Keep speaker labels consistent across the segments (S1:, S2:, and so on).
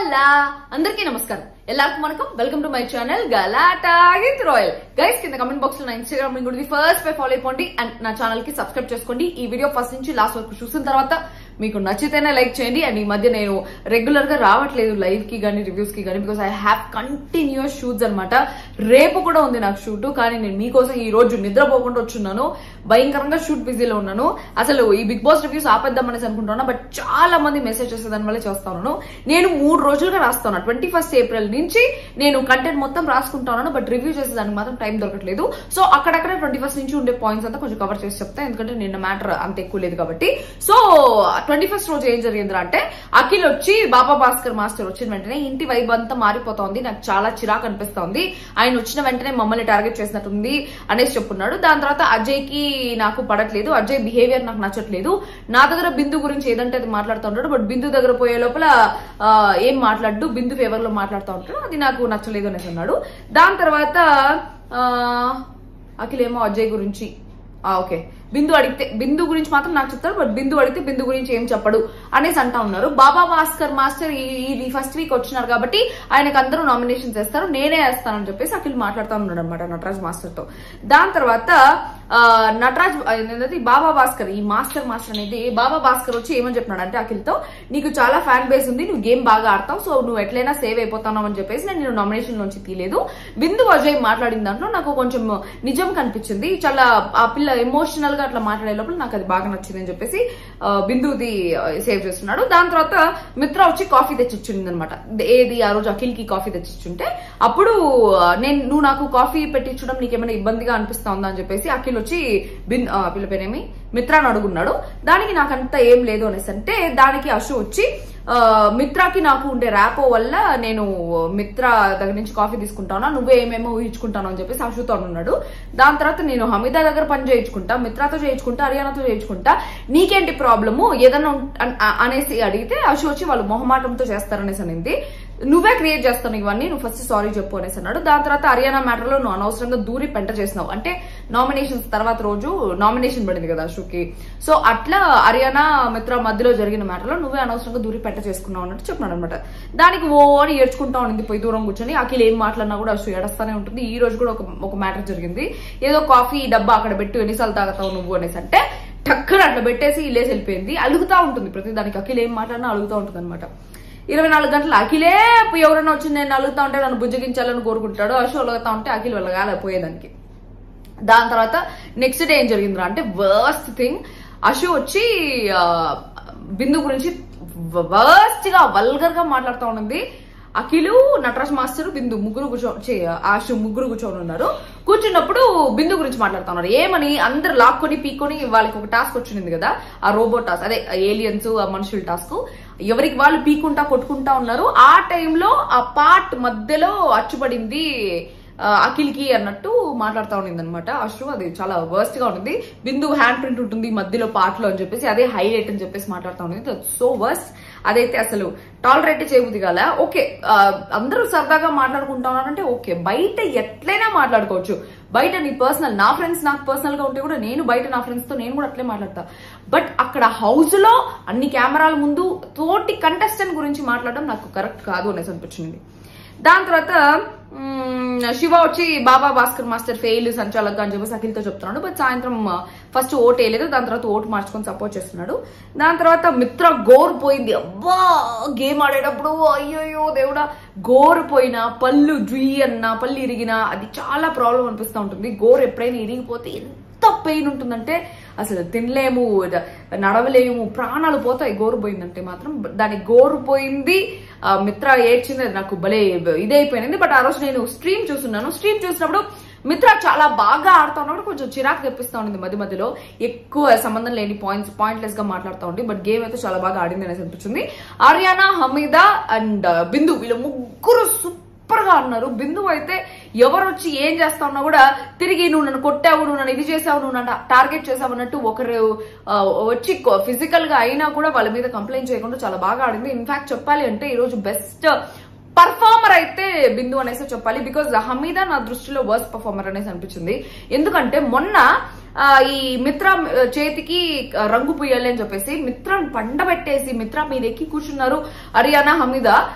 S1: హోలా అందరికీ నమస్కారం எல்லாருக்கும் வணக்கம் வெல்கம் டு మై ఛానల్ గలాటా హిట్ రాయల్ గైస్ కింద కమెంట్ బాక్స్ లో నా ఇన్స్టాగ్రామ్ లింక్ ఉంటుంది ఫస్ట్ పై ఫాలో అయిపోండి అండ్ నా ఛానల్ కి సబ్స్క్రైబ్ చేసుకోండి ఈ వీడియో ఫస్ట్ నుంచి లాస్ట్ వరకు చూసిన తర్వాత మీకు నచ్చితేనే లైక్ చేయండి అండ్ ఈ మధ్య నేను రెగ్యులర్ గా రావట్లేదు లైవ్ కి కానీ రివ్యూస్ కి కానీ because I have continues shoots అనమాట రేపు కూడా ఉంది నాకు షూట్ కానీ నేను మీకోసం ఈ రోజు నిద్రపోకుండా వచ్చున్నాను భయంకరంగా షూట్ బిజీలో ఉన్నాను అసలు ఈ బిగ్ బాస్ రివ్యూస్ ఆపేద్దామనేసి అనుకుంటున్నా బట్ చాలా మంది మెసేజ్ చేసే దాని వల్ల చేస్తా ఉన్నాను నేను మూడు రోజులుగా రాస్తాను ట్వంటీ ఫస్ట్ ఏప్రిల్ నుంచి నేను కంటెంట్ మొత్తం రాసుకుంటా ఉన్నాను బట్ రివ్యూ చేసేదానికి మాత్రం టైం దొరకట్లేదు సో అక్కడక్కడ ట్వంటీ ఫస్ట్ నుంచి ఉండే పాయింట్స్ అంతా కొంచెం కవర్ చేసి చెప్తా ఎందుకంటే నిన్న మ్యాటర్ అంత ఎక్కువ లేదు కాబట్టి సో ట్వంటీ ఫస్ట్ రోజు ఏం జరిగిందిరా అంటే అఖిల్ వచ్చి బాబా భాస్కర్ మాస్టర్ వచ్చిన వెంటనే ఇంటి వైబ్ అంతా మారిపోతోంది నాకు చాలా చిరాకు అనిపిస్తోంది ఆయన వచ్చిన వెంటనే మమ్మల్ని టార్గెట్ చేసినట్టుంది అనేసి చెప్పున్నాడు దాని తర్వాత అజయ్ కి నాకు పడట్లేదు అజయ్ బిహేవియర్ నాకు నచ్చట్లేదు నా దగ్గర బిందు గురించి ఏదంటే అది మాట్లాడుతూ ఉంటాడు బట్ బిందు దగ్గర పోయే లోపల ఆ, ఏం మాట్లాడు బిందు ఫేవర్ లో మాట్లాడుతూ ఉంటాడు అది నాకు నచ్చలేదు అనేసి అన్నాడు దాని తర్వాత ఆ, అఖిల్ ఏమో అజయ్ గురించి ఆ, ఓకే బిందు అడిగితే బిందు గురించి మాత్రం నాకు చెప్తాడు బట్ బిందు అడిగితే బిందు గురించి ఏం చెప్పడు అనేసి అంటా ఉన్నారు బాబా భాస్కర్ మాస్టర్ ఈ- ఇది ఫస్ట్ వీక్ వచ్చినారు కాబట్టి ఆయనకు అందరూ నామినేషన్ చేస్తారు నేనే వేస్తానని చెప్పేసి అఖిల్ మాట్లాడుతూ ఉన్నాడు అనమాట నటరాజ్ మాస్టర్ తో దాని తర్వాత ఆ, నటరాజ్ ఏంటంటే బాబా భాస్కర్ ఈ మాస్టర్ మాస్టర్ అనేది బాబా భాస్కర్ వచ్చి ఏమని చెప్పినాడు అంటే అఖిల్ తో నీకు చాలా ఫ్యాన్ బేస్ ఉంది నువ్వు గేమ్ బాగా ఆడతావు సో నువ్వు ఎట్లయినా సేవ్ అయిపోతావు అని చెప్పేసి నేను నిన్ను నామినేషన్ నుంచి తీయలేదు బిందు అజయ్ మాట్లాడిన దాంట్లో నాకు కొంచెం నిజం కనిపించింది చాలా ఆ పిల్ల ఎమోషనల్ గా అట్లా మాట్లాడే లోపల నాకు అది బాగా నచ్చింది అని చెప్పేసి ఆ, బిందుది సేవ్ చేస్తున్నాడు దాని తర్వాత మిత్ర వచ్చి కాఫీ తెచ్చిచ్చింది అనమాట ఏది ఆ రోజు అఖిల్ కి కాఫీ తెచ్చిచ్చుంటే అప్పుడు ఆ, నేను నువ్వు నాకు కాఫీ పెట్టించడం నీకేమైనా ఇబ్బందిగా అనిపిస్తా ఉందా అని చెప్పేసి అఖిల్ వచ్చి బిన్ ఆ, పిల్ల పేరేమి మిత్రాన్ని అడుగున్నాడు దానికి నాకంత ఏం లేదు అనేసి అంటే దానికి అశు వచ్చి ఆ, మిత్రాకి నాకు ఉండే ర్యాపో వల్ల నేను మిత్ర దగ్గర నుంచి కాఫీ తీసుకుంటాను నువ్వే ఏమేమో ఊహించుకుంటాను అని చెప్పేసి అశుతో ఉన్నాడు దాని తర్వాత నేను హమీదా దగ్గర పని చేయించుకుంటా మిత్రాతో చేయించుకుంటా హర్యానాతో చేయించుకుంటా నీకేంటి ప్రాబ్లము ఏదన్నా ఉం- అన్- అ- అనేసి అడిగితే అశు వచ్చి వాళ్ళు మొహమాటంతో చేస్తారనేసి అనింది నువ్వే క్రియేట్ చేస్తాను ఇవన్నీ నువ్వు ఫస్ట్ సారీ చెప్పు అనేసి అన్నాడు దాని తర్వాత హర్యానా మ్యాటర్ లో నువ్వు అనవసరంగా దూరి పెంట చేసినావు అంటే నామినేషన్స్ తర్వాత రోజు నామినేషన్ పడింది కదా అశోక్కి సో అట్లా హర్యానా మిత్ర మధ్యలో జరిగిన మ్యాటర్ లో నువ్వే అనవసరంగా దూరి పెంట చేసుకున్నావు అన్నట్టు చెప్పినాడు అనమాట దానికి ఓ అని ఏడ్చుకుంటా ఉండింది పోయి దూరం కూర్చొని అఖిల్ ఏం మాట్లాడినా కూడా అశు ఏడస్తానే ఉంటుంది ఈ రోజు కూడా ఒక ఒక మ్యాటర్ జరిగింది ఏదో కాఫీ డబ్బా అక్కడ పెట్టు ఎన్నిసార్లు తాగుతావు నువ్వు అనేసి అంటే టక్కన అట్లా పెట్టేసి ఇల్లేసి వెళ్ళిపోయింది అలుగుతా ఉంటుంది ప్రతి దానికి అఖిల్ ఏం మాట్లాడినా అలుగుతా ఉంటుంది అనమాట ఇరవై నాలుగు గంటలు అఖిలే ఎవరైనా వచ్చి నేను అలుగుతా ఉంటే నన్ను బుజ్జగించాలని కోరుకుంటాడు అశో అలుగుతా ఉంటే అఖిల్ వెళ్ళగాల పోయేదానికి దాని తర్వాత నెక్స్ట్ డే ఏం జరిగిందిరా అంటే వర్స్ట్ థింగ్ అశు వచ్చి ఆ, బిందు గురించి వర్స్ట్ గా వల్గర్ గా మాట్లాడుతూ ఉన్నది అఖిలు నటరాజ్ మాస్టర్ బిందు ముగ్గురు కూర్చో ఛీ, ఆశు ముగ్గురు కూర్చొని ఉన్నారు కూర్చున్నప్పుడు బిందు గురించి మాట్లాడుతా ఉన్నారు ఏమని అందరు లాక్కొని పీక్కొని వాళ్ళకి ఒక టాస్క్ వచ్చింది కదా ఆ రోబోట్ టాస్క్ అదే ఏలియన్స్ ఆ మనుషుల టాస్క్ ఎవరికి వాళ్ళు పీకుంటా కొట్టుకుంటా ఉన్నారు ఆ టైంలో ఆ పార్ట్ మధ్యలో అచ్చుపడింది ఆ, అఖిల్కి అన్నట్టు మాట్లాడుతూ ఉండింది అనమాట అశ్రు అది చాలా వర్స్ట్ గా ఉంది బిందు హ్యాండ్ ప్రింట్ ఉంటుంది మధ్యలో పాటలో అని చెప్పేసి అదే హైలైట్ అని చెప్పేసి మాట్లాడుతూ ఉంది సో వర్స్ట్ అదైతే అసలు టాలరేట్ చేయబుద్ది కాల ఓకే ఆ, అందరూ సరదాగా మాట్లాడుకుంటా ఉన్నారంటే ఓకే బయట ఎట్లయినా మాట్లాడుకోవచ్చు బయట నీ పర్సనల్ నా ఫ్రెండ్స్ నాకు పర్సనల్ గా ఉంటే కూడా నేను బయట నా ఫ్రెండ్స్ తో నేను కూడా అట్లే మాట్లాడతా బట్ అక్కడ హౌస్ లో అన్ని కెమెరాల ముందు తోటి కంటెస్టెంట్ గురించి మాట్లాడడం నాకు కరెక్ట్ కాదు అనేసి అనిపించింది దాని తర్వాత మ్మ్, శివ వచ్చి బాబా భాస్కర్ మాస్టర్ ఫెయిల్ సంచాలక్ అని చెప్పేసి అఖిల్తో చెప్తున్నాడు బట్ సాయంత్రం ఫస్ట్ ఓట్ వేయలేదు దాని తర్వాత ఓటు మార్చుకొని సపోర్ట్ చేస్తున్నాడు దాని తర్వాత మిత్ర గోరు పోయింది అబ్బా గేమ్ ఆడేటప్పుడు అయ్యోయ్యో దేవుడా గోరు పోయినా పళ్ళు డ్రీ అన్నా పళ్ళు ఇరిగినా అది చాలా ప్రాబ్లం అనిపిస్తూ ఉంటుంది గోరు ఎప్పుడైనా ఇరిగిపోతే ఎంత పెయిన్ ఉంటుందంటే అసలు తినలేము ద- నడవలేము ప్రాణాలు పోతాయి గోరు పోయిందంటే మాత్రం దాని గోరు పోయింది ఆ మిత్ర ఏడ్చింది అది నాకు భలే ఇదైపోయింది బట్ ఆ రోజు నేను స్ట్రీమ్ చూస్తున్నాను స్ట్రీమ్ చూసినప్పుడు మిత్ర చాలా బాగా ఆడుతా ఉన్నప్పుడు కొంచెం చిరాకు తెప్పిస్తా ఉండింది మధ్య మధ్యలో ఎక్కువ సంబంధం లేని పాయింట్స్ పాయింట్లెస్ గా మాట్లాడుతూ ఉంది బట్ గేమ్ అయితే చాలా బాగా ఆడింది అనేసి అనిపించింది ఆర్యానా హమీదా అండ్ బిందు వీళ్ళు ముగ్గురు సూపర్ గా ఉన్నారు బిందు అయితే ఎవరు వచ్చి ఏం చేస్తా ఉన్నా కూడా తిరిగి నువ్వు నన్ను కొట్టావు నువ్వు నన్ను ఇది చేసావు నువ్వు నన్ను టార్గెట్ చేసావు అన్నట్టు ఒకరు ఆ, వచ్చి ఫిజికల్ గా అయినా కూడా వాళ్ళ మీద కంప్లైంట్ చేయకుండా చాలా బాగా ఆడింది ఇన్ఫాక్ట్ చెప్పాలి అంటే ఈ రోజు బెస్ట్ పర్ఫార్మర్ అయితే బిందు అనేసి చెప్పాలి బికాజ్ హమీదా నా దృష్టిలో వర్స్ట్ పర్ఫార్మర్ అనేసి అనిపించింది ఎందుకంటే మొన్న ఆ, ఈ మిత్ర ఆ, చేతికి ఆ, రంగు పుయ్యాలి అని చెప్పేసి మిత్రం పండబెట్టేసి మిత్ర మీద ఎక్కి కూర్చున్నారు హరియానా హమీదా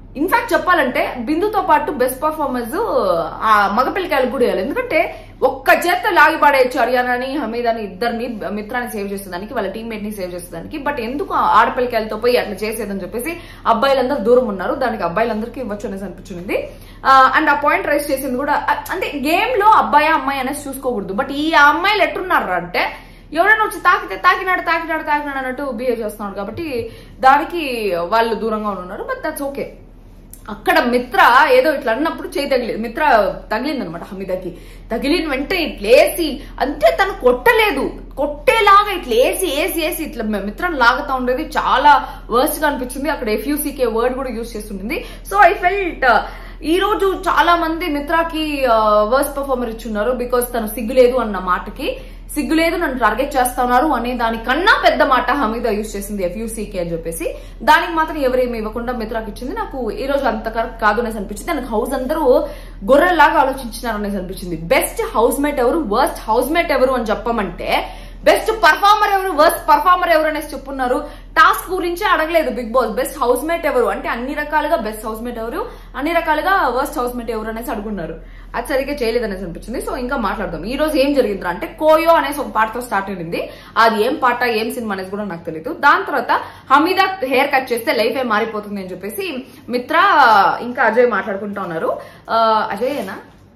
S1: ఇన్ఫాక్ట్ చెప్పాలంటే బిందుతో పాటు బెస్ట్ పర్ఫార్మెన్స్ ఆ మగపిల్లకాయలకు కూడా ఇవ్వాలి ఎందుకంటే ఒక్క చేత లాగి పడేయచ్చు హర్యానాని హమీదాని ఇద్దరిని మిత్రాన్ని సేవ్ చేసేదానికి వాళ్ళ టీమ్మేట్ ని సేవ్ చేసేదానికి బట్ ఎందుకు ఆ ఆడపిల్లకాయలతో పోయి అట్లా చేసేదని చెప్పేసి అబ్బాయిలందరూ దూరం ఉన్నారు దానికి అబ్బాయిలందరికీ ఇవ్వచ్చు అనేసి అనిపించింది అండ్ ఆ పాయింట్ రైస్ చేసింది కూడా అ- అంటే గేమ్ లో అబ్బాయి అమ్మాయి అనేసి చూసుకోకూడదు బట్ ఈ అమ్మాయిలు ఎట్టున్నారు అంటే ఎవరైనా వచ్చి తాకితే తాకినాడు తాకినాడు తాకినాడు అన్నట్టు బిహేవ్ చేస్తున్నాడు కాబట్టి దానికి వాళ్ళు దూరంగా ఉన్నారు బట్ దట్స్ ఓకే అక్కడ మిత్ర ఏదో ఇట్లా అన్నప్పుడు చేయి తగిలేదు మిత్ర తగిలింది అనమాట హమీదాకి తగిలిన వెంటనే ఇట్లేసి అంటే తను కొట్టలేదు కొట్టేలాగా ఇట్లా వేసి వేసి వేసి ఇట్లా మిత్రం లాగుతా ఉండేది చాలా వర్స్ట్ గా అనిపించింది అక్కడ ఎఫ్యూసీకే వర్డ్ కూడా యూజ్ చేస్తుంటుంది సో ఐ ఫెల్ట్ ఈ రోజు చాలా మంది మిత్రాకి వర్స్ట్ పర్ఫార్మర్ ఇచ్చున్నారు బికాస్ తను సిగ్గులేదు అన్న మాటకి సిగ్గులేదు నన్ను టార్గెట్ చేస్తున్నారు అనే దానికన్నా పెద్ద మాట హమీద యూజ్ చేసింది ఎఫ్యూసీకే అని చెప్పేసి దానికి మాత్రం ఎవరేమి ఇవ్వకుండా మిత్రాకి ఇచ్చింది నాకు ఈ రోజు అంత కరెక్ట్ కాదు అనేసి అనిపించింది నాకు హౌస్ అందరూ గొర్రెల్లాగా ఆలోచించినారు అనేసి అనిపించింది బెస్ట్ హౌస్ మేట్ ఎవరు వర్స్ట్ హౌస్ మేట్ ఎవరు అని చెప్పమంటే బెస్ట్ పర్ఫార్మర్ ఎవరు వర్స్ట్ పర్ఫార్మర్ ఎవరు అనేసి చెప్పున్నారు టాస్క్ గురించి అడగలేదు Bigg Boss best housemate ఎవరు అంటే అన్ని రకాలుగా బెస్ట్ హౌస్ మేట్ ఎవరు అన్ని రకాలుగా వర్స్ట్ హౌస్ మేట్ ఎవరు అనేసి అడుగున్నారు అది సరిగ్గా చేయలేదు అనేసి అనిపించింది సో ఇంకా మాట్లాడదాం ఈ రోజు ఏం జరిగిందిరా అంటే కోయో అనేసి ఒక పాటతో స్టార్ట్ అయింది అది ఏం పాట ఏం సినిమా అనేది కూడా నాకు తెలియదు దాని తర్వాత హమీదా హెయిర్ కట్ చేస్తే లైఫ్ ఏ మారిపోతుంది అని చెప్పేసి మిత్ర ఇంకా అజయ్ మాట్లాడుకుంటా ఉన్నారు ఆ, అజయేనా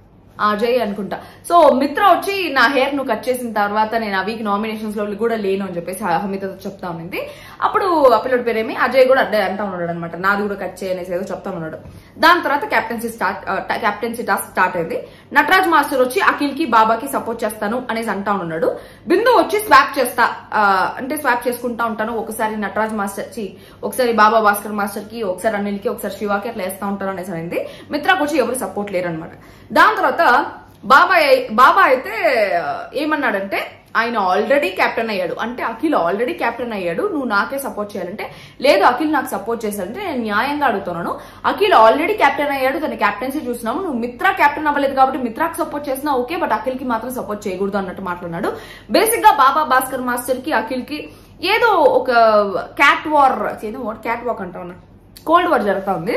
S1: అజయ్ అనుకుంటా సో మిత్ర వచ్చి నా హెయిర్ నువ్వు కట్ చేసిన తర్వాత నేను ఆ వీక్ నామినేషన్స్ లో కూడా లేను అని చెప్పేసి హమితతో చెప్తా ఉన్నింది అప్పుడు ఆ పిల్లడి పేరేమి అజయ్ కూడా అడ్డే అంటా ఉన్నాడు అనమాట నాది కూడా కట్ చేయనేసి ఏదో చెప్తా ఉన్నాడు దాని తర్వాత captaincy start captaincy task start అయింది నటరాజ్ మాస్టర్ వచ్చి అఖిల్ కి బాబాకి సపోర్ట్ చేస్తాను అనేసి అంటా ఉన్నాడు బిందు వచ్చి స్వాప్ చేస్తా ఆ, అంటే స్వాప్ చేసుకుంటా ఉంటాను ఒకసారి నటరాజ్ మాస్టర్ చి ఒకసారి బాబా భాస్కర్ మాస్టర్ కి ఒకసారి అనిల్ కి ఒకసారి శివాకి అట్లా వేస్తా ఉంటారు అనేసి అనింది మిత్రాకు వచ్చి ఎవరు సపోర్ట్ లేరు అనమాట దాని తర్వాత బాబాయ్ బాబా అయితే ఆ, ఏమన్నాడంటే ఆయన ఆల్రెడీ కెప్టెన్ అయ్యాడు అంటే అఖిల్ ఆల్రెడీ కెప్టెన్ అయ్యాడు నువ్వు నాకే సపోర్ట్ చేయాలంటే లేదు అఖిల్ నాకు సపోర్ట్ చేశాడంటే నేను న్యాయంగా అడుగుతున్నాను అఖిల్ ఆల్రెడీ కెప్టెన్ అయ్యాడు తన కెప్టెన్సీ చూసినాము నువ్వు మిత్ర కెప్టెన్ అవ్వలేదు కాబట్టి మిత్రాకి సపోర్ట్ చేసినా ఓకే బట్ అఖిల్ కి మాత్రం సపోర్ట్ చేయకూడదు అన్నట్టు మాట్లాడినాడు బేసిక్ గా బాబా భాస్కర్ మాస్టర్ కి అఖిల్ కి ఏదో ఒక క్యాట్ వార్ ఏదో క్యాట్ వాక్ అంటా ఉన్నా కోల్డ్ వార్ జరుగుతా ఉంది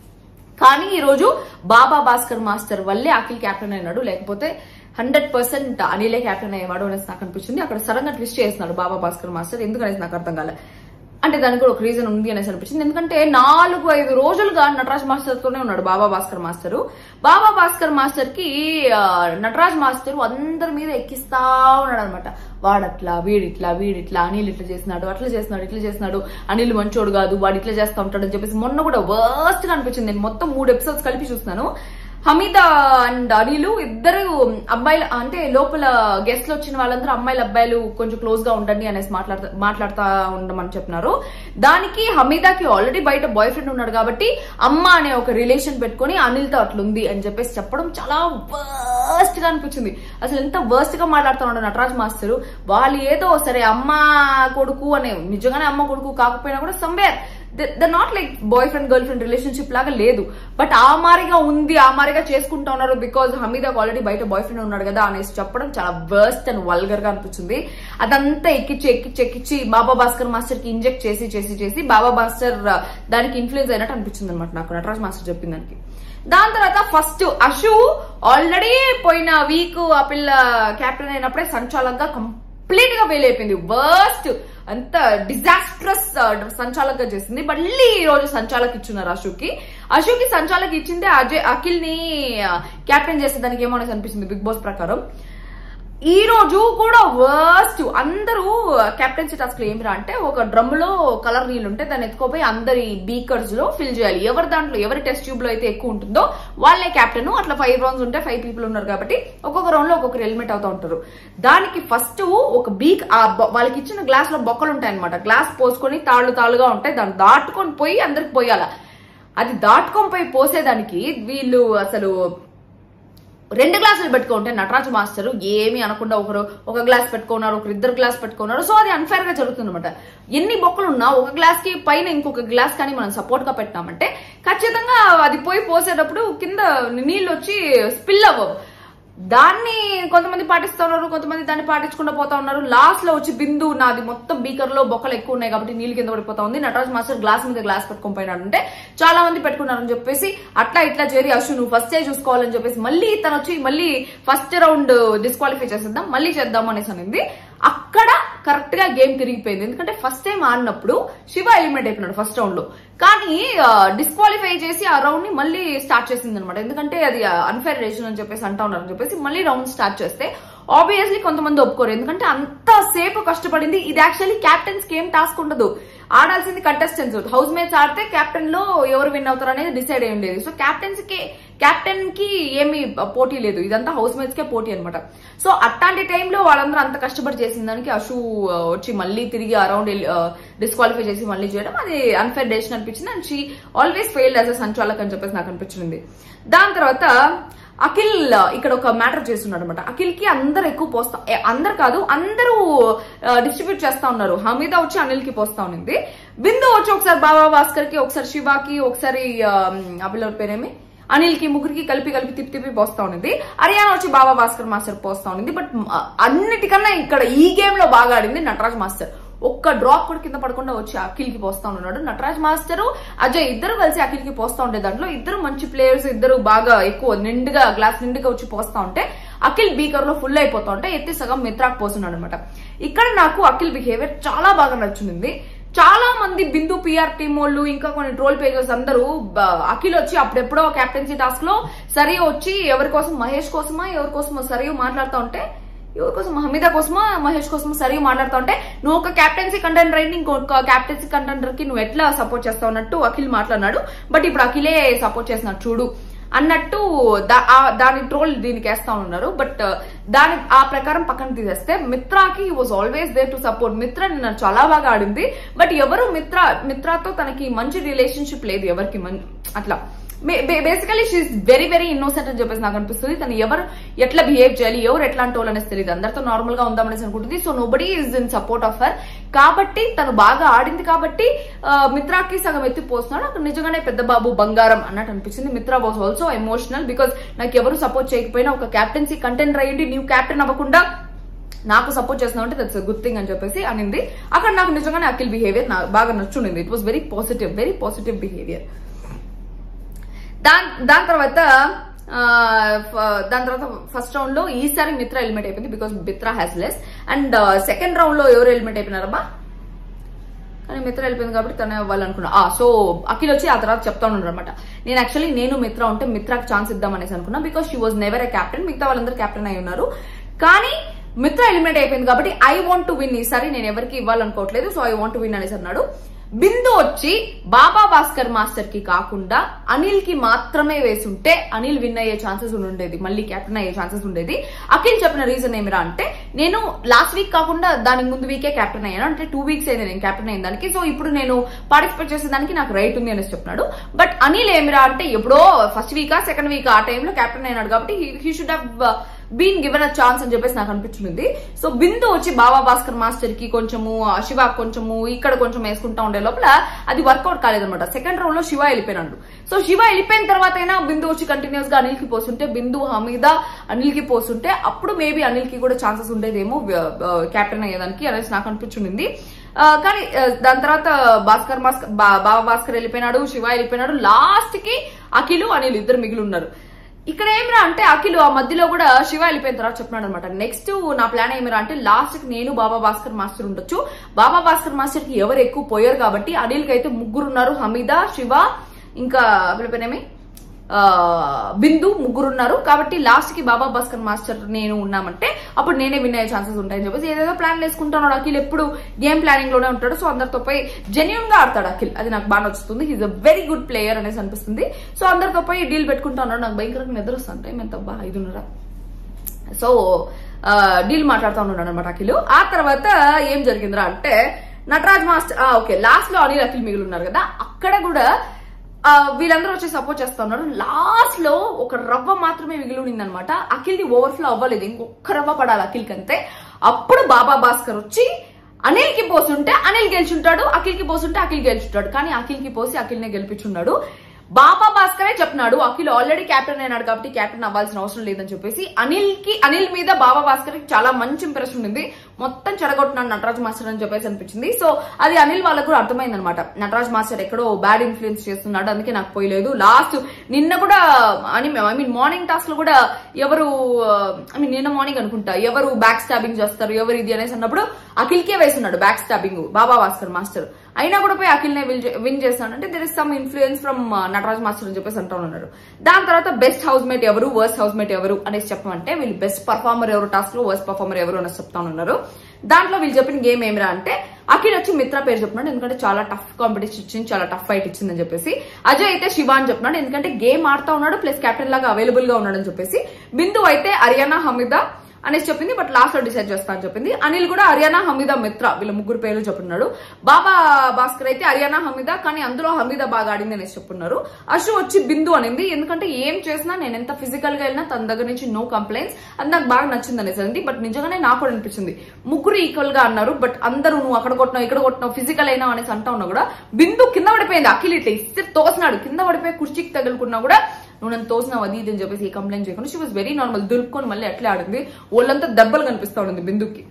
S1: కానీ ఈ రోజు బాబా భాస్కర్ మాస్టర్ వల్లే అఖిల్ కెప్టెన్ అయినాడు లేకపోతే హండ్రెడ్ పర్సెంట్ అనిలే కెప్టెన్ అయ్యేవాడు అనేసి నాకు అనిపించింది అక్కడ సడన్ గా ట్విస్ట్ చేస్తున్నాడు బాబా భాస్కర్ మాస్టర్ ఎందుకనేసి నాకు అర్థం కాలే అంటే దానికి కూడా ఒక రీజన్ ఉంది అనేసి అనిపించింది ఎందుకంటే నాలుగు ఐదు రోజులుగా నటరాజ్ మాస్టర్ తోనే ఉన్నాడు బాబా భాస్కర్ మాస్టర్ బాబా భాస్కర్ మాస్టర్ కి ఆ, నటరాజ్ మాస్టర్ అందరి మీద ఎక్కిస్తా ఉన్నాడు అనమాట వాడట్లా వీడిట్లా వీడిట్లా అనిల్ ఇట్లా చేసినాడు అట్లా చేసినాడు ఇట్లా చేసినాడు అనిల్ మంచోడు కాదు వాడు ఇట్లా చేస్తా ఉంటాడు అని చెప్పేసి మొన్న కూడా వర్స్ట్ గా అనిపించింది నేను మొత్తం మూడు ఎపిసోడ్స్ కలిపి చూస్తున్నాను హమీద అండ్ అనిలు ఇద్దరు అబ్బాయిలు అంటే లోపల గెస్ట్లు వచ్చిన వాళ్ళందరూ అమ్మాయిలు అబ్బాయిలు కొంచెం క్లోజ్ గా ఉండండి అనేసి మాట్లాడుతా మాట్లాడుతా ఉండమని చెప్పినారు దానికి హమీదాకి ఆల్రెడీ బయట బాయ్ ఫ్రెండ్ ఉన్నాడు కాబట్టి అమ్మ అనే ఒక రిలేషన్ పెట్టుకుని అనిల్తో అట్లుంది అని చెప్పేసి చెప్పడం చాలా వర్స్ట్ గా అనిపించింది అసలు ఎంత వర్స్ట్ గా మాట్లాడుతున్నాడు నటరాజ్ మాస్టర్ వాళ్ళు ఏదో సరే అమ్మ కొడుకు అనే నిజంగానే అమ్మ కొడుకు కాకపోయినా కూడా somewhere the not like boyfriend girlfriend relationship లాగా లేదు బట్ ఆ మారిగా ఉంది ఆ మారిగా చేసుకుంటా ఉన్నారు బికాజ్ హమీదాకు ఆల్రెడీ బయట బాయ్ ఫ్రెండ్ ఉన్నాడు కదా అనేసి చెప్పడం చాలా వర్స్ట్ అండ్ వల్గర్ గా అనిపించింది అదంతా ఎక్కిచ్చి ఎక్కిచ్చి ఎక్కిచ్చి బాబా భాస్కర్ మాస్టర్ కి ఇంజెక్ట్ చేసి చేసి చేసి బాబా భాస్కర్ ఆ, దానికి ఇన్ఫ్లుయెన్స్ అయినట్టు అనిపించింది అనమాట నాకు నటరాజ్ మాస్టర్ చెప్పిన దానికి దాని తర్వాత ఫస్ట్ అషు ఆల్రెడీ పోయిన వీక్ ఆ పిల్ల కెప్టెన్ అయినప్పుడే సంచాలకంగా కంప్లీట్ గా ఫెయిల్ అయిపోయింది వర్స్ట్ అంత డిజాస్ట్రస్ సంచాలకంగా చేసింది మళ్ళీ ఈ రోజు సంచాలక్ ఇచ్చున్నారు అశోక్ అశోక్ సంచాలక్ ఇచ్చిందే అజయ్ అఖిల్ ని క్యాప్టెన్ చేసేదానికి ఏమో అనేసి అనిపిస్తుంది బిగ్ బాస్ ప్రకారం ఈ రోజు కూడా వర్స్ట్ అందరూ కెప్టెన్సీ టాస్క్ లో ఏమిరా అంటే ఒక డ్రమ్ లో కలర్ నీళ్ళు ఉంటే దాన్ని ఎత్తుకోపోయి అందరి బీకర్స్ లో ఫిల్ చేయాలి ఎవరి దాంట్లో ఎవరి టెస్ట్ ట్యూబ్ లో అయితే ఎక్కువ ఉంటుందో వాళ్ళే కెప్టెన్ అట్లా ఫైవ్ రౌండ్స్ ఉంటే ఫైవ్ పీపుల్ ఉన్నారు కాబట్టి ఒక్కొక్క రౌండ్ లో ఒక్కొక్కరు ఎలిమెంట్ అవుతా ఉంటారు దానికి ఫస్ట్ ఒక బీక్ ఆ బొ- వాళ్ళకి ఇచ్చిన గ్లాస్ లో బొక్కలు ఉంటాయి అనమాట గ్లాస్ పోసుకొని తాళ్ళు తాళ్ళుగా ఉంటాయి దాన్ని దాటుకొని పోయి అందరికి పోయాల అది దాటుకొని పోయి పోసేదానికి వీళ్ళు అసలు రెండు గ్లాసులు పెట్టుకుంటే నటరాజు మాస్టర్ ఏమి అనకుండా ఒకరు ఒక గ్లాస్ పెట్టుకున్నారు ఒకరు ఇద్దరు గ్లాస్ పెట్టుకున్నారు సో అది అన్ఫేర్ గా జరుగుతుంది అనమాట ఎన్ని బొక్కలు ఉన్నా ఒక గ్లాస్ కి పైన ఇంకొక గ్లాస్ కానీ మనం సపోర్ట్ గా పెట్టినామంటే ఖచ్చితంగా అది పోయి పోసేటప్పుడు కింద నీళ్ళు వచ్చి స్పిల్ అవ్వవు దాన్ని కొంతమంది పాటిస్తూ ఉన్నారు కొంతమంది దాన్ని పాటించకుండా పోతా ఉన్నారు లాస్ట్ లో వచ్చి బిందు నాది మొత్తం బీకర్ లో బొక్కలు ఎక్కువ ఉన్నాయి కాబట్టి నీళ్ళు కింద పడిపోతా ఉంది నటరాజ్ మాస్టర్ గ్లాస్ మీద గ్లాస్ పెట్టుకొని పోయినాడు అంటే చాలా మంది పెట్టుకున్నారని చెప్పేసి అట్లా ఇట్లా చేరి అశు నువ్వు ఫస్ట్ చూసుకోవాలని చెప్పేసి మళ్ళీ తను వచ్చి మళ్ళీ ఫస్ట్ రౌండ్ డిస్క్వాలిఫై చేసేద్దాం మళ్ళీ చేద్దాం అనేసి అనింది అక్కడ కరెక్ట్ గా గేమ్ తిరిగిపోయింది ఎందుకంటే ఫస్ట్ టైం ఆడినప్పుడు శివ ఎలిమినేట్ అయిపోయినాడు ఫస్ట్ రౌండ్ లో కానీ డిస్క్వాలిఫై చేసి ఆ రౌండ్ ని మళ్ళీ స్టార్ట్ చేసింది అనమాట ఎందుకంటే అది అన్ఫేర్ రేషన్ అని చెప్పేసి అంటా ఉన్నారు అని చెప్పేసి మళ్ళీ రౌండ్ స్టార్ట్ చేస్తే ఆబ్వియస్లీ కొంతమంది ఒప్పుకోరు ఎందుకంటే అంత సేపు కష్టపడింది ఇది యాక్చువల్లీ క్యాప్టెన్స్ కి ఏం టాస్క్ ఉండదు ఆడాల్సింది కంటెస్టెంట్స్ హౌస్ మేట్స్ ఆడితే కెప్టెన్ లో ఎవరు విన్ అవుతారు అనేది డిసైడ్ అయి ఉండేది సో క్యాప్టెన్స్ కి క్యాప్టెన్ కి ఏమి పోటీ లేదు ఇదంతా హౌస్ మేట్స్ కే పోటీ అనమాట సో అట్లాంటి టైంలో వాళ్ళందరూ అంత కష్టపడి చేసిన దానికి అషు ఆ, వచ్చి మళ్ళీ తిరిగి అరౌండ్ డిస్క్వాలిఫై చేసి మళ్ళీ చేయడం అది అన్ఫేర్ డేషన్ అనిపించింది and she always failed as a సంచాలక్ అని చెప్పేసి నాకు అనిపించింది దాని తర్వాత అఖిల్ ఇక్కడ ఒక మ్యాటర్ చేస్తున్నాడు అనమాట అఖిల్ కి అందరు ఎక్కువ పోస్తా ఏ, అందరు కాదు అందరూ డిస్ట్రిబ్యూట్ చేస్తా ఉన్నారు హమీద వచ్చి అనిల్ కి పోస్తా ఉన్నింది బిందు వచ్చి ఒకసారి బాబా భాస్కర్ కి ఒకసారి శివాకి ఒకసారి ఆ, ఆ పిల్లల పేరేమి అనిల్ కి ముగ్గురికి కలిపి కలిపి తిప్పి తిప్పి పోస్తా ఉన్నింది హర్యానా వచ్చి బాబా భాస్కర్ మాస్టర్ పోస్తా ఉన్నింది బట్ అన్నిటికన్నా ఇక్కడ ఈ గేమ్ లో బాగా ఆడింది నటరాజ్ మాస్టర్ ఒక్క డ్రాప్ కూడా కింద పడకుండా వచ్చి అఖిల్ కి పోస్తా ఉన్నాడు నటరాజ్ మాస్టర్ అజయ్ ఇద్దరు కలిసి అఖిల్ కి పోస్తా ఉండే దాంట్లో ఇద్దరు మంచి ప్లేయర్స్ ఇద్దరు బాగా ఎక్కువ నిండుగా గ్లాస్ నిండుగా వచ్చి పోస్తా ఉంటే అఖిల్ బీకర్ లో ఫుల్ అయిపోతా ఉంటే ఎత్తి సగం మిత్రాకు పోస్తున్నాడు అనమాట ఇక్కడ నాకు అఖిల్ బిహేవియర్ చాలా బాగా నచ్చింది చాలా మంది బిందు పిఆర్ టీం వాళ్ళు ఇంకా కొన్ని ట్రోల్ పేజెస్ అందరూ బ- అఖిల్ వచ్చి అప్పుడెప్పుడో కెప్టెన్సీ టాస్క్ లో సరి వచ్చి ఎవరి కోసం మహేష్ కోసమా ఎవరి కోసమో సరి మాట్లాడుతూ ఉంటే ఎవరి కోసం హమీదా కోసమా మహేష్ కోసమా సరి మాట్లాడుతూ ఉంటే నువ్వు ఒక క్యాప్టెన్సీ కంటెండర్ అయింది ఇంకొక క్యాప్టెన్సీ కంటెండర్ కి నువ్వు ఎట్లా సపోర్ట్ చేస్తావు అన్నట్టు అఖిల్ మాట్లాడినాడు బట్ ఇప్పుడు అఖిలే సపోర్ట్ చేస్తున్నాడు చూడు అన్నట్టు దా- ఆ- దాని ట్రోల్ దీనికి వేస్తా ఉన్నారు బట్ దాని ఆ ప్రకారం పక్కన తీసేస్తే మిత్రాకి was always there to support Mitra నిన్న చాలా బాగా ఆడింది బట్ ఎవరు మిత్ర మిత్రాతో తనకి మంచి రిలేషన్షిప్ లేదు ఎవరికి మన్- అట్లా basically she very very innocent అని చెప్పేసి నాకు అనిపిస్తుంది తను ఎవరు ఎట్లా బిహేవ్ చేయాలి ఎవరు ఎట్లాంటి వాళ్ళు అనేసి తెలియదు అందరితో నార్మల్ గా ఉందామనేసి అనుకుంటుంది so nobody is in support of her కాబట్టి తను బాగా ఆడింది కాబట్టి ఆ, మిత్రాకి సగం ఎత్తి పోస్తున్నాడు అక్కడ నిజంగానే పెద్ద బాబు బంగారం అన్నట్టు అనిపించింది Mitra was also emotional because నాకు ఎవరు సపోర్ట్ చేయకపోయినా ఒక క్యాప్టెన్సీ కంటెంట్ అయ్యింది నీవు క్యాప్టెన్ అవ్వకుండా నాకు సపోర్ట్ చేస్తున్నావు అంటే దట్స్ గుడ్ థింగ్ అని చెప్పేసి అనింది అక్కడ నాకు నిజంగానే అఖిల్ బిహేవియర్ నాకు బాగా నచ్చుండింది it was very positive very positive behaviour దాని దాని తర్వాత ఆ, ఫ- దాని తర్వాత ఫస్ట్ రౌండ్ లో ఈసారి మిత్ర ఎలిమినేట్ అయిపోయింది because Mitra has less and second round లో ఎవరు ఎలిమినేట్ అయిపోయినారమ్మా కానీ మిత్ర వెళ్ళిపోయింది కాబట్టి తనే అవ్వాలనుకున్నా ఆ సో అఖిల్ వచ్చి ఆ తర్వాత చెప్తా ఉన్నాడు అనమాట నేను యాక్చువల్లీ నేను మిత్ర ఉంటే మిత్రాకి ఛాన్స్ ఇద్దాం అనేసి అనుకున్నా because she was never a captain మిగతా వాళ్ళందరూ క్యాప్టెన్ అయి ఉన్నారు కానీ మిత్ర ఎలిమినేట్ అయిపోయింది కాబట్టి ఐ వాంట్ టు విన్ ఈసారి నేను ఎవరికి ఇవ్వాలనుకోవట్లేదు so I want to win అనేసి అన్నాడు బిందు వచ్చి బాబా భాస్కర్ మాస్టర్ కి కాకుండా అనిల్ కి మాత్రమే వేసుంటే అనిల్ విన్ అయ్యే ఛాన్సెస్ ఉండేది మళ్ళీ కెప్టెన్ అయ్యే ఛాన్సెస్ ఉండేది అఖిల్ చెప్పిన రీజన్ ఏమిరా అంటే నేను లాస్ట్ వీక్ కాకుండా దానికి ముందు వీకే కెప్టెన్ అయ్యాను అంటే టూ వీక్స్ అయింది నేను కెప్టెన్ అయిన దానికి సో ఇప్పుడు నేను పార్టిసిపేట్ చేసే దానికి నాకు రైట్ ఉంది అనేసి చెప్తున్నాడు బట్ అనిల్ ఏమిరా అంటే ఎప్పుడో ఫస్ట్ వీకా సెకండ్ వీక్ ఆ టైంలో కెప్టెన్ అయినాడు కాబట్టి he should have been given a chance అని చెప్పేసి నాకు అనిపించింది సో బిందు వచ్చి బాబా భాస్కర్ మాస్టర్ కి కొంచెము ఆ శివ కొంచెము ఇక్కడ కొంచెం వేసుకుంటా ఉండే లోపల అది వర్కౌట్ కాలేదన్నమాట సెకండ్ రౌండ్ లో శివ వెళ్ళిపోయినాడు సో శివ వెళ్ళిపోయిన తర్వాత అయినా బిందు వచ్చి కంటిన్యూస్ గా అనిల్ కి పోస్తుంటే బిందు హమీద అనిల్ కి పోస్తుంటే అప్పుడు మేబీ అనిల్ కి కూడా ఛాన్సెస్ ఉండేదేమో కెప్టెన్ అయ్యేదానికి అనేసి నాకు అనిపించింది ఆ, కానీ ఆ, దాని తర్వాత భాస్కర్ మాస్కర్ బా- బాబా భాస్కర్ వెళ్ళిపోయినాడు శివ వెళ్ళిపోయినాడు లాస్ట్ కి అఖిలు అనిల్ ఇద్దరు మిగిలి ఉన్నారు ఇక్కడ ఏమిరా అంటే అఖిల్ ఆ మధ్యలో కూడా శివ వెళ్ళిపోయిన తర్వాత చెప్తున్నాడు అనమాట నెక్స్ట్ నా ప్లాన్ ఏమిరా అంటే లాస్ట్ కి నేను బాబా భాస్కర్ మాస్టర్ ఉండొచ్చు బాబా భాస్కర్ మాస్టర్ కి ఎవరు ఎక్కువ పోయారు కాబట్టి అనిల్ కి అయితే ముగ్గురు ఉన్నారు హమీద శివ ఇంకా పిలిపోయినేమి ఆ, బిందు ముగ్గురు ఉన్నారు కాబట్టి లాస్ట్ కి బాబా భాస్కర్ మాస్టర్ నేను ఉన్నామంటే అప్పుడు నేనే విన్ అయ్యే ఛాన్సెస్ ఉంటాయని చెప్పేసి ఏదేదో ప్లాన్ వేసుకుంటున్నాడు అఖిల్ ఎప్పుడు గేమ్ ప్లానింగ్ లోనే ఉంటాడు సో అందరితో పోయి జెన్యున్ గా ఆడతాడు అఖిల్ అది నాకు బాగా నచ్చుతుంది he's a very good player అనేసి అనిపిస్తుంది సో అందరితో పోయి డీల్ పెట్టుకుంటా ఉన్నాడు నాకు భయంకరంగా నిద్ర వస్తుంది టైం ఎంత బా ఐదున్నర సో ఆ, డీల్ మాట్లాడుతూ ఉన్నాడు అనమాట అఖిల్ ఆ తర్వాత ఏం జరిగిందిరా అంటే నటరాజ్ మాస్టర్ ఆ, ఓకే లాస్ట్ లో అనిల్ అఖిల్ మిగిలి ఉన్నారు కదా అక్కడ కూడా ఆ, వీళ్ళందరూ వచ్చి సపోర్ట్ చేస్తా ఉన్నారు లాస్ట్ లో ఒక రవ్వ మాత్రమే మిగిలి ఉండింది అనమాట అఖిల్ ది ఓవర్ఫ్లో అవ్వలేదు ఇంకొక రవ్వ పడాలి అఖిల్ కంతే అప్పుడు బాబా భాస్కర్ వచ్చి అనిల్ కి పోసుంటే అనిల్ గెలిచుంటాడు అఖిల్ కి పోసుంటే అఖిల్ గెలిచుంటాడు కానీ అఖిల్ కి పోసి అఖిల్ నే గెలిపించున్నాడు బాబా భాస్కరే చెప్పినాడు అఖిల్ ఆల్రెడీ కెప్టెన్ అయినాడు కాబట్టి కెప్టెన్ అవ్వాల్సిన అవసరం లేదని చెప్పేసి అనిల్ కి అనిల్ మీద బాబా భాస్కర్ కి చాలా మంచి ఇంప్రెషన్ ఉంది మొత్తం చెడగొట్టినాడు నటరాజ్ మాస్టర్ అని చెప్పేసి అనిపించింది సో అది అనిల్ వాళ్ళకు కూడా అర్థమైంది అనమాట నటరాజ్ మాస్టర్ ఎక్కడో బ్యాడ్ ఇన్ఫ్లుయెన్స్ చేస్తున్నాడు అందుకే నాకు పోయలేదు లాస్ట్ నిన్న కూడా అని ఐ మీన్ మార్నింగ్ టాస్క్ లో కూడా ఎవరు ఐ మీన్ నిన్న మార్నింగ్ అనుకుంటా ఎవరు బ్యాక్ స్టాబింగ్ చేస్తారు ఎవరు ఇది అనేసి అన్నప్పుడు అఖిల్కే వేస్తున్నాడు back stabbing Baba Bhaskar master అయినా కూడా పోయి అఖిల్ నే విన్ చేస్తాడు అంటే there is some influence from Nataraj master అని చెప్పేసి అంటూ ఉన్నారు దాని తర్వాత బెస్ట్ హౌస్ మేట్ ఎవరు వర్స్ట్ హౌస్ మేట్ ఎవరు అనేసి చెప్పమంటే వీళ్ళు బెస్ట్ పర్ఫార్మర్ ఎవరు టాస్క్ లో వర్స్ట్ పర్ఫార్మర్ ఎవరు అనేసి చెప్తా ఉన్నారు దాంట్లో వీళ్ళు చెప్పిన గేమ్ ఏమిరా అంటే అఖిల్ వచ్చి మిత్ర పేరు చెప్తున్నాడు ఎందుకంటే చాలా టఫ్ కాంపిటీషన్ ఇచ్చింది చాలా టఫ్ ఫైట్ ఇచ్చిందని చెప్పేసి అజయ్ అయితే శివ అని చెప్తున్నాడు ఎందుకంటే గేమ్ ఆడుతా ఉన్నాడు ప్లస్ కెప్టెన్ లాగా అవైలబుల్ గా ఉన్నాడు అని చెప్పేసి బిందు అయితే హర్యానా హమీదా అనేసి చెప్పింది బట్ లాస్ట్ లో డిసైడ్ చేస్తా అని చెప్పింది అనిల్ కూడా హర్యానా హమీదా మిత్ర వీళ్ళ ముగ్గురు పేర్లు చెప్తున్నాడు బాబా భాస్కర్ అయితే హర్యానా హమీదా కానీ అందులో హమీదా బాగా ఆడింది అనేసి చెప్తున్నారు అశు వచ్చి బిందు అనింది ఎందుకంటే ఏం చేసినా నేను ఎంత ఫిజికల్ గా వెళ్ళినా తన దగ్గర నుంచి నో కంప్లైంట్స్ అది నాకు బాగా నచ్చింది అనేసి అంది బట్ నిజంగానే నాకు కూడా అనిపించింది ముగ్గురు ఈక్వల్ గా అన్నారు బట్ అందరూ నువ్వు అక్కడ కొట్టినావు ఇక్కడ కొట్టినావు ఫిజికల్ అయినా అనేసి అంటా ఉన్నా కూడా బిందు కింద పడిపోయింది అఖిల్ ఇట్లా ఇస్తే తోసినాడు కింద పడిపోయి కుర్చీకి తగులుకున్నా కూడా నువ్వు నన్ను తోసినావు అది ఇది అని చెప్పేసి ఏ కంప్లైంట్ చేయకుండా షీ వాస్ వెరీ నార్మల్ దులుపుకొని మళ్ళీ అట్లే ఆడింది వాళ్ళంతా దెబ్బలు కనిపిస్తా ఉంది బిందుకి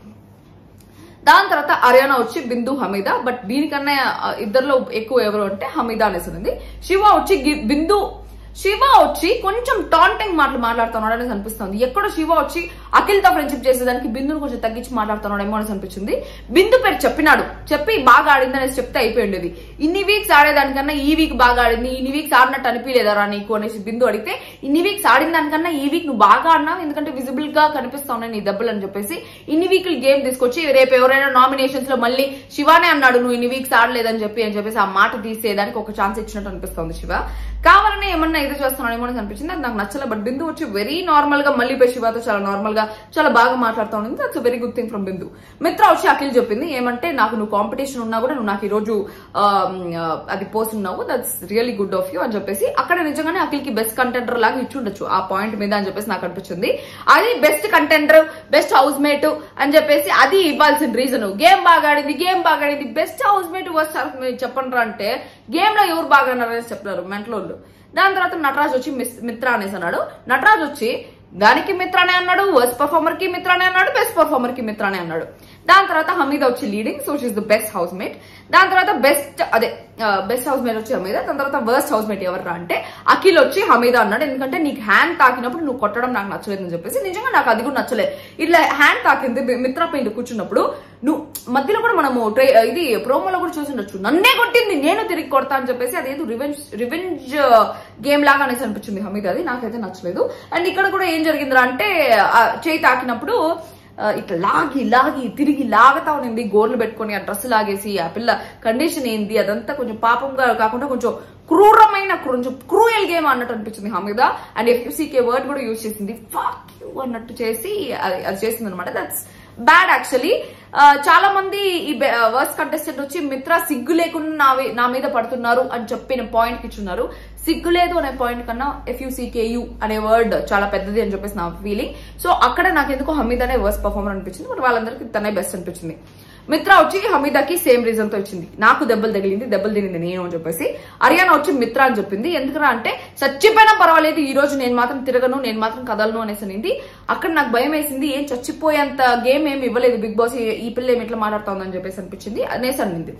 S1: దాని తర్వాత హర్యానా వచ్చి బిందు హమీదా బట్ దీనికన్నా ఆ, ఇద్దరిలో ఎక్కువ ఎవరు అంటే హమీదా అనేసి ఉంది శివ వచ్చి గి- బిందు శివ వచ్చి కొంచెం టాంటింగ్ మాటలు మాట్లాడుతున్నాడు అనేసి అనిపిస్తుంది ఎక్కడో శివ వచ్చి అఖిల్తో ఫ్రెండ్షిప్ చేసేదానికి బిందును కొంచెం తగ్గించి మాట్లాడుతున్నాడేమో అనేసి అనిపించింది బిందు పేరు చెప్పినాడు చెప్పి బాగా ఆడింది అనేసి చెప్తే అయిపోయి ఉండేది ఇన్ని వీక్స్ ఆడేదానికన్నా ఈ వీక్ బాగా ఆడింది ఇన్ని వీక్స్ ఆడినట్టు అనిపించలేదరా నీకు అనేసి బిందు అడిగితే ఇన్ని వీక్స్ ఆడిన దానికన్నా ఈ వీక్ నువ్వు బాగా ఆడినావు ఎందుకంటే విజిబుల్ గా కనిపిస్తా ఉన్నాయి నీ దెబ్బలు అని చెప్పేసి ఇన్ని వీక్లు గేమ్ తీసుకొచ్చి రేపు ఎవరైనా నామినేషన్స్ లో మళ్ళీ శివానే అన్నాడు నువ్వు ఇన్ని వీక్స్ ఆడలేదని చెప్పి అని చెప్పేసి ఆ మాట తీసేయడానికి ఒక ఛాన్స్ ఇచ్చినట్టు అనిపిస్తుంది శివ కావాలనే ఏమన్నా ఇది చేస్తున్నాడు ఏమో అని అనిపించింది అది నాకు నచ్చలే బట్ బిందు వచ్చి వెరీ నార్మల్ గా మళ్ళీ పోయి శివతో చాలా నార్మల్ గా చాలా బాగా మాట్లాడుతూ ఉంది that's very good thing from Bindu Mitra వచ్చి అఖిల్ చెప్పింది ఏమంటే నాకు నువ్వు కాంపిటీషన్ ఉన్నా కూడా నువ్వు నాకు ఈ రోజు ఆ, ఆ, అది పోస్తున్నావు that's really good of you అని చెప్పేసి అక్కడ నిజంగానే అఖిల్ కి బెస్ట్ కంటెంటర్ లాగా ఇచ్చి ఉండొచ్చు ఆ పాయింట్ మీద అని చెప్పేసి నాకు అనిపించింది అది best contender best housemate అని చెప్పేసి అది ఇవ్వాల్సిన రీజన్ గేమ్ బాగా ఆడింది గేమ్ బాగా ఆడింది best housemate worst housemate చెప్పండి అంటే గేమ్ లో ఎవరు బాగా ఆడినారు అనేసి చెప్తారు మెంటలోళ్ళు దాని తర్వాత నటరాజ్ వచ్చి మిస్- మిత్ర అనేసి అన్నాడు నటరాజ్ వచ్చి దానికి మిత్రానే అన్నాడు వర్స్ట్ పర్ఫార్మర్ కి మిత్రానే అన్నాడు బెస్ట్ పర్ఫార్మర్ కి మిత్రానే అన్నాడు దాని తర్వాత హమీద వచ్చి leading so she's the best housemate దాని తర్వాత బెస్ట్ అదే బెస్ట్ హౌస్ మేట్ వచ్చి హమీద దాని తర్వాత వర్స్ట్ హౌస్ మేట్ ఎవర్రా అంటే అఖిల్ వచ్చి హమీద అన్నాడు ఎందుకంటే నీకు హ్యాండ్ తాకినప్పుడు నువ్వు కొట్టడం నాకు నచ్చలేదు అని చెప్పేసి నిజంగా నాకు అది కూడా నచ్చలేదు ఇట్లా హ్యాండ్ తాకింది బి- మిత్ర పైన కూర్చున్నప్పుడు నువ్వు మధ్యలో కూడా మనము ట్రై ఇది ప్రోమోలో కూడా చూసి ఉండొచ్చు నన్నే కొట్టింది నేను తిరిగి కొడతా అని చెప్పేసి అదేదో రివెంజ్ రివెంజ్ గేమ్ లాగా అనేసి అనిపించింది హమీద్ అది నాకైతే నచ్చలేదు అండ్ ఇక్కడ కూడా ఏం జరిగిందిరా అంటే ఆ చేయి తాకినప్పుడు ఆ, ఇట్లా లాగి లాగి తిరిగి లాగుతా ఉన్నింది గోర్లు పెట్టుకొని ఆ డ్రెస్ లాగేసి ఆ పిల్ల కండిషన్ ఏంది అదంతా కొంచెం పాపంగా కాకుండా కొంచెం క్రూరమైన కొంచెం క్రూయల్ గేమ్ అన్నట్టు అనిపించింది హమీద అండ్ ఎఫ్యూసీకే వర్డ్ కూడా యూజ్ చేసింది ఫాక్ యూ అన్నట్టు చేసి అది అది చేసింది అనమాట దట్స్ బ్యాడ్ యాక్చువల్లీ చాలా మంది ఈ వర్స్ట్ కంటెస్టెంట్ వచ్చి మిత్ర సిగ్గు లేకుండా నా వి- నా మీద పడుతున్నారు అని చెప్పిన పాయింట్ కి ఇచ్చున్నారు సిగ్గు లేదు అనే పాయింట్ కన్నా ఎఫ్యూసీకేయు అనే వర్డ్ చాలా పెద్దది అని చెప్పేసి నా ఫీలింగ్ సో అక్కడ నాకు ఎందుకో హమీద్ అనే వర్స్ట్ పర్ఫార్మర్ అనిపించింది బట్ వాళ్ళందరికీ తనే బెస్ట్ అనిపించింది మిత్ర వచ్చి హమీదాకి సేమ్ రీజన్ తో ఇచ్చింది నాకు దెబ్బలు తగిలింది దెబ్బలు తినింది నేను అని చెప్పేసి హర్యానా వచ్చి మిత్ర అని చెప్పింది ఎందుకరా అంటే చచ్చిపోయినా పర్వాలేదు ఈ రోజు నేను మాత్రం తిరగను నేను మాత్రం కదలను అనేసి అనింది అక్కడ నాకు భయం వేసింది ఏం చచ్చిపోయేంత గేమ్ ఏమి ఇవ్వలేదు బిగ్ బాస్ ఈ- ఈ పిల్ల ఏమి ఇట్లా మాట్లాడుతోందని చెప్పేసి అనిపించింది అనేసి అనింది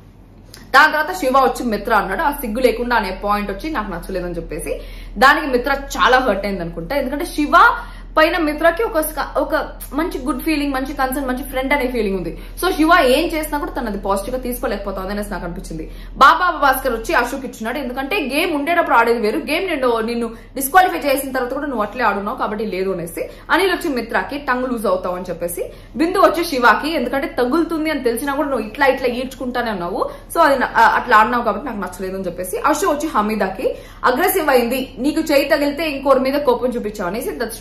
S1: దాని తర్వాత శివ వచ్చి మిత్ర అన్నాడు ఆ సిగ్గు లేకుండా అనే పాయింట్ వచ్చి నాకు నచ్చలేదని చెప్పేసి దానికి మిత్ర చాలా హర్ట్ అయింది అనుకుంటా ఎందుకంటే శివ పైన మిత్రకి ఒక స్క- ఒక మంచి గుడ్ ఫీలింగ్ మంచి కన్సర్న్ మంచి ఫ్రెండ్ అనే ఫీలింగ్ ఉంది సో శివ ఏం చేసినా కూడా తనది పాజిటివ్ గా తీసుకోలేకపోతుంది అనేసి నాకు అనిపించింది బాబా భాస్కర్ వచ్చి అశోక్ ఇచ్చినాడు ఎందుకంటే గేమ్ ఉండేటప్పుడు ఆడేది వేరు గేమ్ నిన్ను నిన్ను డిస్క్వాలిఫై చేసిన తర్వాత కూడా నువ్వు అట్లే ఆడున్నావు కాబట్టి లేదు అనేసి అనిల్ వచ్చి మిత్రకి టంగ్ లూజ్ అవుతావు అని చెప్పేసి బిందు వచ్చి శివాకి ఎందుకంటే తగులుతుంది అని తెలిసినా కూడా నువ్వు ఇట్లా ఇట్లా ఈడ్చుకుంటానే ఉన్నావు సో అది నా- ఆ, అట్లా ఆడినావు కాబట్టి నాకు నచ్చలేదు అని చెప్పేసి అశు వచ్చి హమీదాకి అగ్రెసివ్ అయింది నీకు చేయి తగిలితే ఇంకోరి మీద కోపం చూపించావు అనేసి దట్స్ ట్రూ సో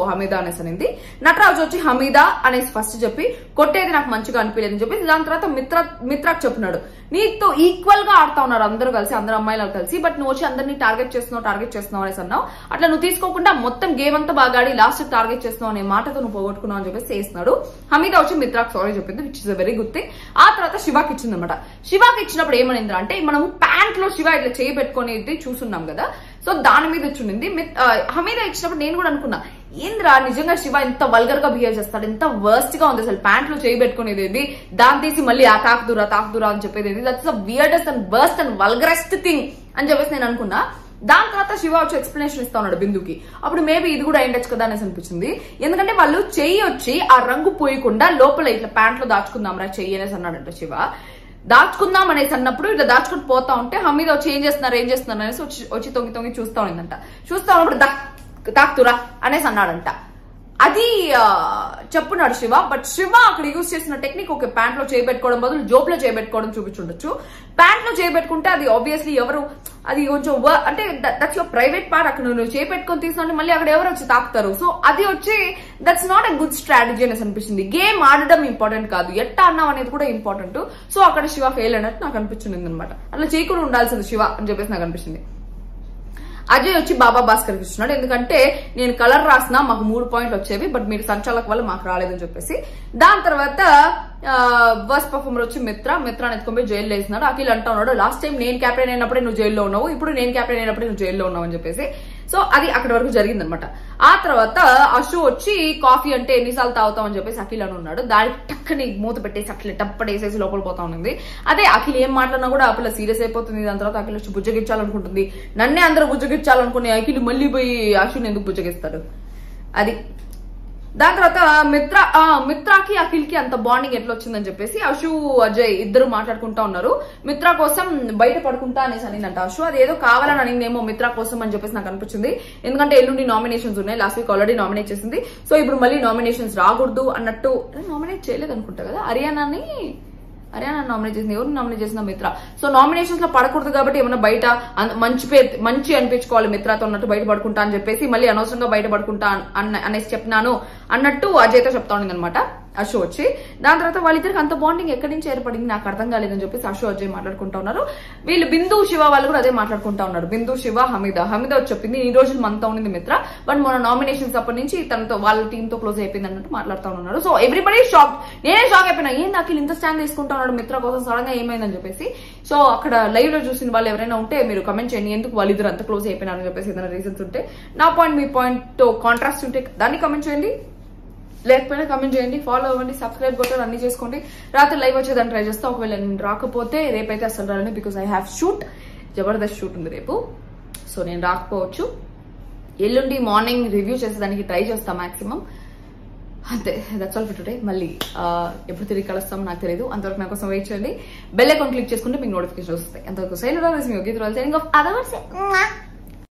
S1: హమీదా అనేసి అనింది నటరాజు వచ్చి హమీదా అనేసి ఫస్ట్ చెప్పి కొట్టేది నాకు మంచిగా అనిపించలేదు అని చెప్పి దాని తర్వాత మిత్ర మిత్రాకు చెప్పినాడు నీతో ఈక్వల్ గా ఆడుతా ఉన్నారు అందరూ కలిసి అందరు అమ్మాయిలు కలిసి బట్ నువ్వు వచ్చి అందరినీ టార్గెట్ చేస్తున్నావు టార్గెట్ చేస్తున్నావు అనేసి అన్నావు అట్లా నువ్వు తీసుకోకుండా మొత్తం గేమ్ అంతా బాగా ఆడి లాస్ట్ టార్గెట్ చేస్తున్నావు అనే మాటతో నువ్వు పోగొట్టుకున్నావు అని చెప్పేసి చేస్తున్నాడు హమీదా వచ్చి మిత్రాకు సారీ చెప్పింది which is very good thing ఆ తర్వాత శివాకి ఇచ్చింది అనమాట శివాకి ఇచ్చినప్పుడు ఏమనింది అంటే మనం ప్యాంట్ లో శివ ఇట్లా చేయి పెట్టుకునేది చూస్తున్నాం కదా సో దాని మీద వచ్చింది హమీదా ఇచ్చినప్పుడు నేను కూడా అనుకున్నా ఏంద్రా నిజంగా శివ ఎంత వల్గర్ గా బిహేవ్ చేస్తాడు ఎంత వర్స్ట్ గా ఉంది అసలు ప్యాంట్ లో చేయి పెట్టుకునేది ఏంది దాన్ని తీసి మళ్ళీ ఆ తాకుదురా తాకుదురా అని చెప్పేది ఏంది that's the weirdest and worst and vulgarest thing అని చెప్పేసి నేను అనుకున్నా దాని తర్వాత శివ వచ్చి ఎక్స్ప్లెనేషన్ ఇస్తా ఉన్నాడు బిందుకి అప్పుడు మేబీ ఇది కూడా అయిండొచ్చు కదా అనేసి అనిపించింది ఎందుకంటే వాళ్ళు చెయ్యి వచ్చి ఆ రంగు పోయకుండా లోపల ఇట్లా ప్యాంట్ లో దాచుకుందాం రా చెయ్యి అనేసి అన్నాడంట శివ దాచుకుందాం అనేసి అన్నప్పుడు ఇట్లా దాచుకుని పోతా ఉంటే హమీద వచ్చి ఏం చేస్తున్నారు ఏం చేస్తున్నారు అనేసి వచ్చి వచ్చి తొంగి తొంగి చూస్తా ఉందంట చూస్తా ఉన్నప్పుడు దా తాకుతురా అనేసి అన్నాడంట అది ఆ, చెప్పున్నాడు శివ బట్ శివ అక్కడ యూజ్ చేసిన టెక్నిక్ ఒక ప్యాంట్ లో చేయబెట్టుకోవడం బదులు జోబ్ లో చేయబెట్టుకోవడం చూపించుండొచ్చు ప్యాంట్ లో చేయబెట్టుకుంటే అది ఆబ్వియస్లీ ఎవరు అది కొంచెం వ- అంటే దట్స్ యువర్ ప్రైవేట్ పార్ట్ అక్కడ నువ్వు చేపెట్టుకొని తీసుకుంటే మళ్ళీ అక్కడ ఎవరు వచ్చి తాకుతారు సో అది వచ్చి that's not a good strategy అనేసి అనిపించింది గేమ్ ఆడడం ఇంపార్టెంట్ కాదు ఎట్టా అన్నాం అనేది కూడా ఇంపార్టెంట్ సో అక్కడ శివ ఫెయిల్ అన్నట్టు నాకు అనిపించింది అనమాట అట్లా చేయకుండా ఉండాల్సింది శివ అని చెప్పేసి నాకు అనిపించింది అజయ్ వచ్చి బాబా భాస్కర్ ఇస్తున్నాడు ఎందుకంటే నేను కలర్ రాసిన మాకు మూడు పాయింట్లు వచ్చేవి బట్ మీరు సంచాలక వల్ల మాకు రాలేదని చెప్పేసి దాని తర్వాత బస్ పర్ఫార్మర్ వచ్చి మిత్ర మిత్రాన్ని ఎత్తుకొని జైల్లో వేసినాడు అఖిల్ అంటా ఉన్నాడు లాస్ట్ టైం నేను క్యాప్టెన్ అయినప్పుడే నువ్వు జైల్లో ఉన్నావు ఇప్పుడు నేను క్యాప్టెన్ అయినప్పుడే నువ్వు జైల్లో ఉన్నావు అని చెప్పేసి సో అది అక్కడి వరకు జరిగిందనమాట ఆ తర్వాత అశు వచ్చి కాఫీ అంటే ఎన్నిసార్లు తాగుతాం అని చెప్పేసి అఖిల్ అని ఉన్నాడు దానికి టక్కని మూత పెట్టేసి అట్లా టప్పడేసేసి లోపల పోతా ఉంది అదే అఖిల్ ఏం మాట్లాడినా కూడా ఆ పిల్ల సీరియస్ అయిపోతుంది దాని తర్వాత అఖిల్ వచ్చి బుజ్జగించాలనుకుంటుంది నన్నే అందరూ బుజ్జగించాలనుకునే అఖిల్ మళ్ళీ పోయి అశుని ఎందుకు బుజ్జగిస్తాడు అది దాని తర్వాత మిత్ర ఆ, మిత్రాకి అఖిల్ కి అంత బాండింగ్ ఎట్లా వచ్చిందని చెప్పేసి అశు అజయ్ ఇద్దరు మాట్లాడుకుంటా ఉన్నారు మిత్ర కోసం బయట పడుకుంటా అనేసి అనిందంట అశు అది ఏదో కావాలని అనిందేమో మిత్ర కోసం అని చెప్పేసి నాకు అనిపించింది ఎందుకంటే ఎల్లుండి నామినేషన్స్ ఉన్నాయి లాస్ట్ వీక్ ఆల్రెడీ నామినేట్ చేసింది సో ఇప్పుడు మళ్ళీ నామినేషన్స్ రాకూడదు అన్నట్టు నామినేట్ చేయలేదు అనుకుంటా కదా హర్యానాని హర్యానా నామినేట్ చేసింది ఎవరు నామినేట్ చేసిన మిత్ర సో నామినేషన్స్ లో పడకూడదు కాబట్టి ఏమన్నా బయట అన్- మంచి పేరు మంచి అనిపించుకోవాలి మిత్రతో ఉన్నట్టు బయట పడుకుంటా అని చెప్పేసి మళ్ళీ అనవసరంగా బయట పడుకుంటా అన్- అన్న- అనేసి చెప్పినాను అన్నట్టు అజయ్తో చెప్తా ఉండింది అనమాట అశు వచ్చి దాని తర్వాత వాళ్ళిద్దరికి అంత బాండింగ్ ఎక్కడి నుంచి ఏర్పడింది నాకు అర్థం కాలేదని చెప్పేసి అశు అజయ్ మాట్లాడుకుంటా ఉన్నారు వీళ్ళు బిందు శివ వాళ్ళు కూడా అదే మాట్లాడుకుంటా ఉన్నారు బిందు శివ హమీద హమీద వచ్చి చెప్పింది ఈ రోజులు మనతో ఉండింది మిత్ర బట్ మన నామినేషన్స్ అప్పటి నుంచి తనతో వాళ్ళ టీమ్ తో క్లోజ్ అయిపోయింది అన్నట్టు మాట్లాడుతూ ఉన్నారు సో ఎవ్రీబడి షాక్ నేనే షాక్ అయిపోయినా ఏం నాకు ఇంత స్టాండ్ తీసుకుంటా ఉన్నాడు మిత్ర కోసం సడన్ గా ఏమైందని చెప్పేసి సో అక్కడ లైవ్ లో చూసిన వాళ్ళు ఎవరైనా ఉంటే మీరు కమెంట్ చేయండి ఎందుకు వాళ్ళిద్దరు అంత క్లోజ్ అయిపోయినారని చెప్పేసి ఏదైనా రీజన్స్ ఉంటే నా పాయింట్ మీ పాయింట్ తో కాంట్రాస్ట్ ఉంటే దాన్ని కమెంట్ చేయండి లేకపోయినా కమెంట్ చేయండి ఫాలో అవ్వండి సబ్స్క్రైబ్ కొట్టాలి అన్ని చేసుకోండి రాత్రి లైవ్ వచ్చేదాన్ని ట్రై చేస్తా ఒకవేళ నేను రాకపోతే రేపైతే అసలు రాలని because I have shoot Jabardasth shoot ఉంది రేపు సో నేను రాకపోవచ్చు ఎల్లుండి మార్నింగ్ రివ్యూ చేసేదానికి ట్రై చేస్తా మాక్సిమం అంతే దట్స్ ఆల్ ఫర్ టుడే మళ్ళీ ఆ, ఎప్పుడు తిరిగి కలుస్తామో నాకు తెలియదు అంతవరకు నా కోసం వెయిట్ చేయండి బెల్ అకౌంట్ క్లిక్ చేసుకుంటే మీకు నోటిఫికేషన్ వస్తాయి అంతవరకు sign me Yogi signing off others